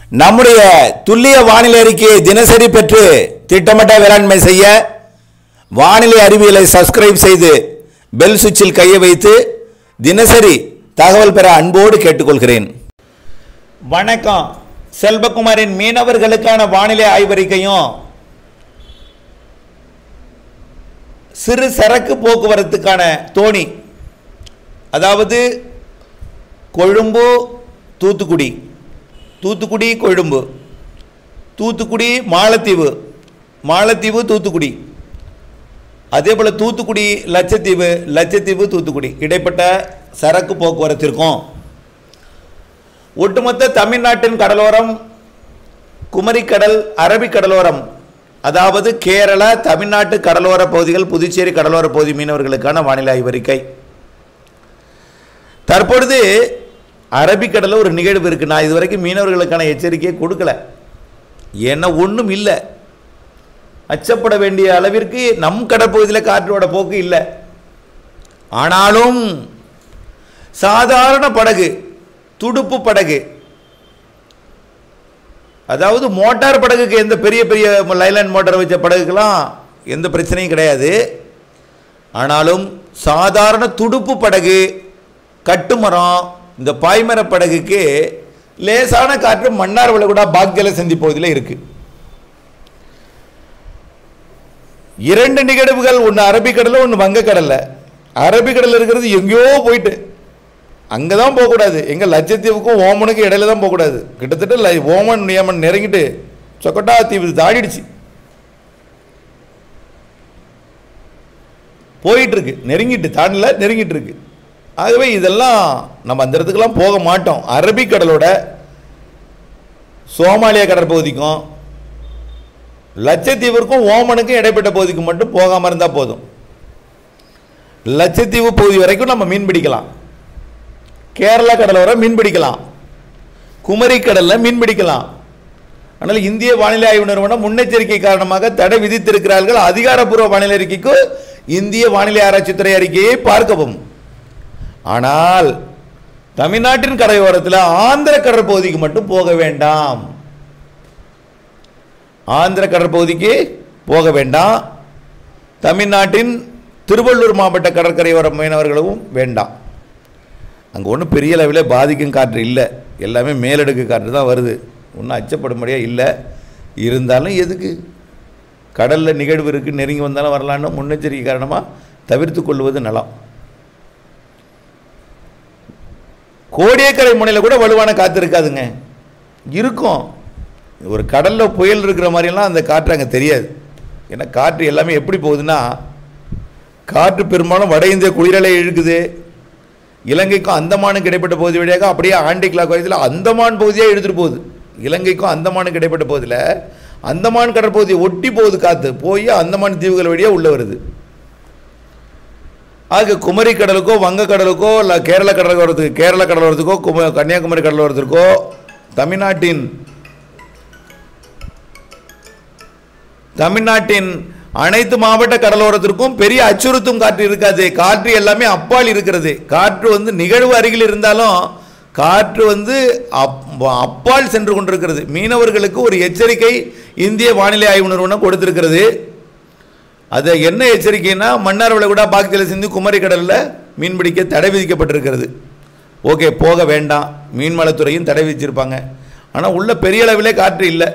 நம்முடைய துல்லிய வானிலை அறிக்கையை தினசரி பெற்று திட்டமிட்ட வேளாண்மை செய்ய வானிலை அறிவியலை சப்ஸ்கிரைப் செய்து பெல் சுவிட்சில் கையை வைத்து தினசரி தகவல் பெற அன்போடு கேட்டுக்கொள்கிறேன் வணக்கம் செல்வகுமாரின் மீனவர்களுக்கான வானிலை ஆய்வறிக்கையும் சிறு சரக்கு போக்குவரத்துக்கான தோணி அதாவது கொழும்பு தூத்துக்குடி தூத்துக்குடி கொழும்பு தூத்துக்குடி மாலத்தீவு மாலத்தீவு தூத்துக்குடி அதே போல் தூத்துக்குடி லட்சத்தீவு லட்சத்தீவு தூத்துக்குடி இடைப்பட்ட சரக்கு போக்குவரத்திற்கும் ஒட்டுமொத்த தமிழ்நாட்டின் கடலோரம் குமரிக்கடல் அரபிக்கடலோரம் அதாவது கேரள தமிழ்நாட்டு கடலோர பகுதிகள் புதுச்சேரி கடலோர பகுதி மீனவர்களுக்கான வானிலை ஆய்வறிக்கை தற்பொழுது அரபிக்கடலில் ஒரு நிகழ்வு இருக்குது நான் இதுவரைக்கும் மீனவர்களுக்கான எச்சரிக்கையை கொடுக்கல ஏன்னா ஒன்றும் இல்லை அச்சப்பட வேண்டிய அளவிற்கு நம் கடற்பகுதியில் காற்றோட போக்கு இல்லை ஆனாலும் சாதாரண படகு துடுப்பு படகு அதாவது மோட்டார் படகுக்கு எந்த பெரிய பெரிய லைலாண்ட் மோட்டார் வச்ச படகுக்கெல்லாம் எந்த பிரச்சனையும் கிடையாது ஆனாலும் சாதாரண துடுப்பு படகு கட்டுமரம் இந்த பாய்மர படகுக்கு லேசான காற்று மன்னார் விளகுடா பாக்ஜல சந்தி பகுதியில் இருக்கு இரண்டு நிகழ்வுகள் ஒன்று அரபிக்கடலில் ஒன்று வங்கக்கடலில் அரபிக்கடலில் இருக்கிறது எங்கேயோ போயிட்டு அங்கே தான் போகக்கூடாது எங்கள் லட்சத்தீவுக்கும் ஓமனுக்கும் இடையில தான் போகக்கூடாது கிட்டத்தட்ட லை- ஓமன் நியமன் நெருங்கிட்டு சொக்கட்டா தீவு தாடிடுச்சு போயிட்டு இருக்கு நெருங்கிட்டு தாண்டல நெருங்கிட்டு இருக்கு ஆகவே இதெல்லாம் நம்ம அந்த இடத்துக்கெல்லாம் போக மாட்டோம் அரபிக்கடலோட சோமாலியா கடற்பகுதிக்கும் லட்சத்தீவிற்கும் ஓமனுக்கும் இடைப்பட்ட பகுதிக்கு மட்டும் போகாமல் இருந்தால் போதும் லட்சத்தீவு பகுதி வரைக்கும் நம்ம மீன் பிடிக்கலாம் கேரளா கடலோரம் மீன் பிடிக்கலாம் குமரி கடலில் மீன் பிடிக்கலாம் ஆனால் இந்திய வானிலை ஆய்வு நிறுவனம் முன்னெச்சரிக்கை காரணமாக தடை விதித்திருக்கிறார்கள் அதிகாரப்பூர்வ வானிலை அறிக்கைக்கு இந்திய வானிலை ஆராய்ச்சித்துறை அறிக்கையை பார்க்கவும் ஆனால் தமிழ்நாட்டின் கரையோரத்தில் ஆந்திர கடற்பகுதிக்கு மட்டும் போக வேண்டாம் ஆந்திர கடற்பகுதிக்கு போக வேண்டாம் தமிழ்நாட்டின் திருவள்ளூர் மாவட்ட கடற்கரையோர மீனவர்களும் வேண்டாம் அங்கே ஒன்றும் பெரிய அளவில் பாதிக்கும் காற்று இல்லை எல்லாமே மேலடுக்கு காற்று தான் வருது ஒன்றும் அச்சப்படும்படியாக இல்லை இருந்தாலும் எதுக்கு கடலில் நிகழ்வு இருக்குது நெருங்கி வந்தாலும் வரலான்னு முன்னெச்சரிக்கை காரணமாக தவிர்த்து கொள்வது நலம் கோடியக்கரை முனையில் கூட வலுவான காற்று இருக்காதுங்க இருக்கும் ஒரு கடலில் புயல் இருக்கிற மாதிரியெல்லாம் அந்த காற்று அங்கே தெரியாது ஏன்னா காற்று எல்லாமே எப்படி போகுதுன்னா காற்று பெரும்பாலும் வட இந்திய குளிரலை இழுக்குது இலங்கைக்கும் அந்தமானுக்கு இடைப்பட்ட பகுதி வழியாக அப்படியே ஆண்டி கிளாக் வயதில் அந்தமான் பகுதியாக எடுத்துகிட்டு போகுது இலங்கைக்கும் அந்தமானுக்கு இடைப்பட்ட பகுதியில் அந்தமான் கடற்பகுதியை ஒட்டி போகுது காற்று போய் அந்தமான் தீவுகள் வழியாக உள்ளே வருது ஆக குமரி கடலுக்கோ வங்க கடலுக்கோ இல்லை கேரள கடலோரத்துக்கு கேரள கடலோரத்துக்கோ கும கன்னியாகுமரி கடலோரத்திற்கோ தமிழ்நாட்டின் தமிழ்நாட்டின் அனைத்து மாவட்ட கடலோரத்திற்கும் பெரிய அச்சுறுத்தும் காற்று இருக்காது காற்று எல்லாமே அப்பால் இருக்கிறது காற்று வந்து நிகழ்வு அருகில் இருந்தாலும் காற்று வந்து அப்- அப்பால் சென்று கொண்டிருக்கிறது மீனவர்களுக்கு ஒரு எச்சரிக்கை இந்திய வானிலை ஆய்வு நிறுவனம் கொடுத்திருக்கிறது அது என்ன எச்சரிக்கைன்னா மன்னார் விளகுடா பாக்ஜல சிந்து குமரி கடலில் மீன்பிடிக்க தடை விதிக்கப்பட்டிருக்கிறது ஓகே போக வேண்டாம் மீன்வளத்துறையும் தடை விதிச்சிருப்பாங்க ஆனால் உள்ள பெரிய அளவிலே காற்று இல்லை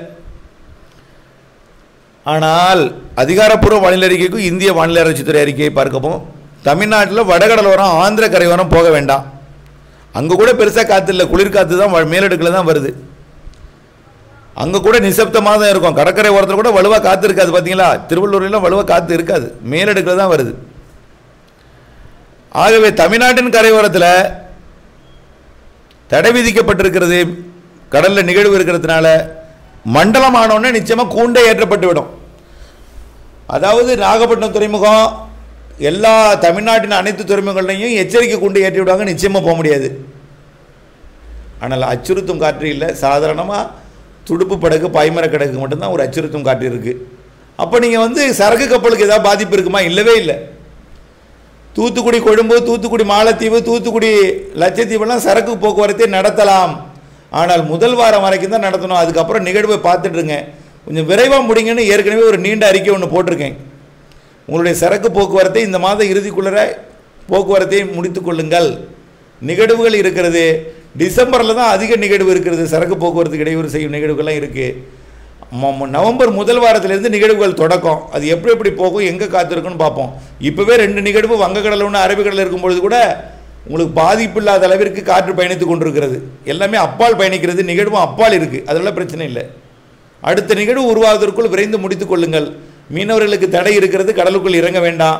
ஆனால் அதிகாரப்பூர்வ வானிலை அறிக்கைக்கும் இந்திய வானிலை ஆராய்ச்சித்துறை அறிக்கையை பார்க்கவும் தமிழ்நாட்டில் வடகடலோரம் ஆந்திர கரையோரம் போக வேண்டாம் அங்கே கூட பெருசாக காற்று இல்லை குளிர்காற்று தான் வ- மேலடுக்கில் தான் வருது அங்கே கூட நிசப்தமாக தான் இருக்கும் கடற்கரை ஓரத்தில் கூட வலுவாக காற்று இருக்காது பார்த்தீங்களா திருவள்ளூர்லாம் வலுவாக காற்று இருக்காது மேலடுக்கில் தான் வருது ஆகவே தமிழ்நாட்டின் கரையோரத்தில் தடை விதிக்கப்பட்டிருக்கிறது கடலில் நிகழ்வு இருக்கிறதுனால மண்டலமானோடனே நிச்சயமாக கூண்டே ஏற்றப்பட்டு விடும் அதாவது நாகப்பட்டினம் துறைமுகம் எல்லா தமிழ்நாட்டின் அனைத்து துறைமுகங்களையும் எச்சரிக்கை கூண்டு ஏற்றி விடுவாங்க நிச்சயமாக போக முடியாது ஆனால் அச்சுறுத்தும் காற்று இல்லை சாதாரணமாக துடுப்பு படகு பாய்மர கடகு மட்டும்தான் ஒரு அச்சுறுத்தும் காற்று இருக்குது அப்போ நீங்கள் வந்து சரக்கு கப்பலுக்கு ஏதாவது பாதிப்பு இருக்குமா இல்லவே இல்லை தூத்துக்குடி கொழும்பு தூத்துக்குடி மாலத்தீவு தூத்துக்குடி லட்சத்தீவுலாம் சரக்கு போக்குவரத்தை நடத்தலாம் ஆனால் முதல் வாரம் வரைக்கும் தான் நடத்தணும் அதுக்கப்புறம் நிகழ்வை பார்த்துட்ருங்க கொஞ்சம் விரைவாக முடிங்கன்னு ஏற்கனவே ஒரு நீண்ட அறிக்கை ஒன்று போட்டிருக்கேன் உங்களுடைய சரக்கு போக்குவரத்தை இந்த மாத இறுதிக்குள்ளர போக்குவரத்தை முடித்துக் கொள்ளுங்கள் நிகழ்வுகள் இருக்கிறது டிசம்பரில் தான் அதிக நிகழ்வு இருக்கிறது சரக்கு போக்குவரத்துக்கு இடையூறு செய்யும் நிகழ்வுகள்லாம் இருக்குது நவம்பர் முதல் வாரத்திலிருந்து நிகழ்வுகள் தொடக்கம் அது எப்படி எப்படி போகும் எங்கே காத்திருக்குன்னு பார்ப்போம் இப்போவே ரெண்டு நிகழ்வு வங்கக்கடல் ஒன்று அரபிக்கடல் இருக்கும் பொழுது கூட உங்களுக்கு பாதிப்பு இல்லாத அளவிற்கு காற்று பயணித்து கொண்டிருக்கிறது எல்லாமே அப்பால் பயணிக்கிறது நிகழ்வும் அப்பால் இருக்குது அதெல்லாம் பிரச்சனை இல்லை அடுத்த நிகழ்வு உருவாவதற்குள் விரைந்து முடித்துக் கொள்ளுங்கள் மீனவர்களுக்கு தடை இருக்கிறது கடலுக்குள் இறங்க வேண்டாம்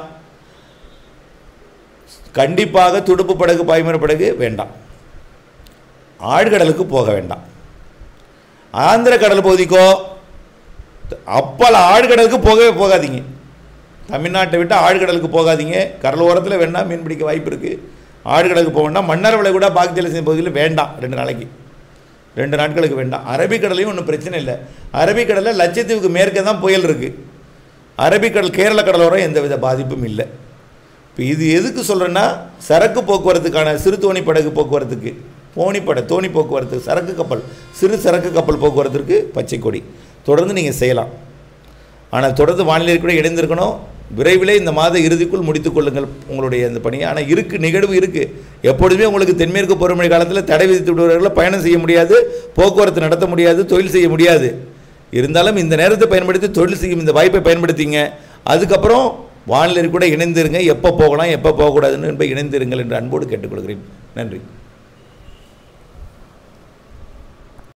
கண்டிப்பாக துடுப்பு படகு பாய்மர படகு வேண்டாம் ஆழ்கடலுக்கு போக வேண்டாம் ஆந்திர கடல் பகுதிக்கோ அப்பால் ஆழ்கடலுக்கு போகவே போகாதீங்க தமிழ்நாட்டை விட்டு ஆழ்கடலுக்கு போகாதீங்க கடல் ஓரத்தில் வேணால் மீன் பிடிக்க வாய்ப்பு இருக்குது ஆழ்கடலுக்கு போக வேண்டாம் மன்னர் விலை கூட பாக்கி ஜலசேன பகுதியில் வேண்டாம் ரெண்டு நாளைக்கு ரெண்டு நாட்களுக்கு வேண்டாம் அரபிக்கடலையும் ஒன்றும் பிரச்சனை இல்லை அரபிக்கடலில் லட்சத்தீவுக்கு மேற்கே தான் புயல் இருக்குது அரபிக்கடல் கேரள கடலோரம் எந்த வித பாதிப்பும் இல்லை இப்போ இது எதுக்கு சொல்கிறேன்னா சரக்கு போக்குவரத்துக்கான சிறு தோணி படகு போக்குவரத்துக்கு போனிப்பட தோணி போக்குவரத்து சரக்கு கப்பல் சிறு சரக்கு கப்பல் போக்குவரத்திற்கு பச்சை கொடி தொடர்ந்து நீங்கள் செய்யலாம் ஆனால் தொடர்ந்து வானிலை கூட இணைந்திருக்கணும் விரைவிலே இந்த மாத இறுதிக்குள் முடித்துக் கொள்ளுங்கள் உங்களுடைய இந்த பணியை ஆனால் இருக்கு நிகழ்வு இருக்குது எப்பொழுதுமே உங்களுக்கு தென்மேற்கு பருவமழை காலத்தில் தடை விதித்து விடுவவர்களை பயணம் செய்ய முடியாது போக்குவரத்து நடத்த முடியாது தொழில் செய்ய முடியாது இருந்தாலும் இந்த நேரத்தை பயன்படுத்தி தொழில் செய்யும் இந்த வாய்ப்பை பயன்படுத்திங்க அதுக்கப்புறம் வானிலை கூட இணைந்திருங்க எப்போ போகலாம் எப்போ போகக்கூடாதுன்னு என்பதை இணைந்திருங்கள் என்று அன்போடு கேட்டுக்கொள்கிறேன் நன்றி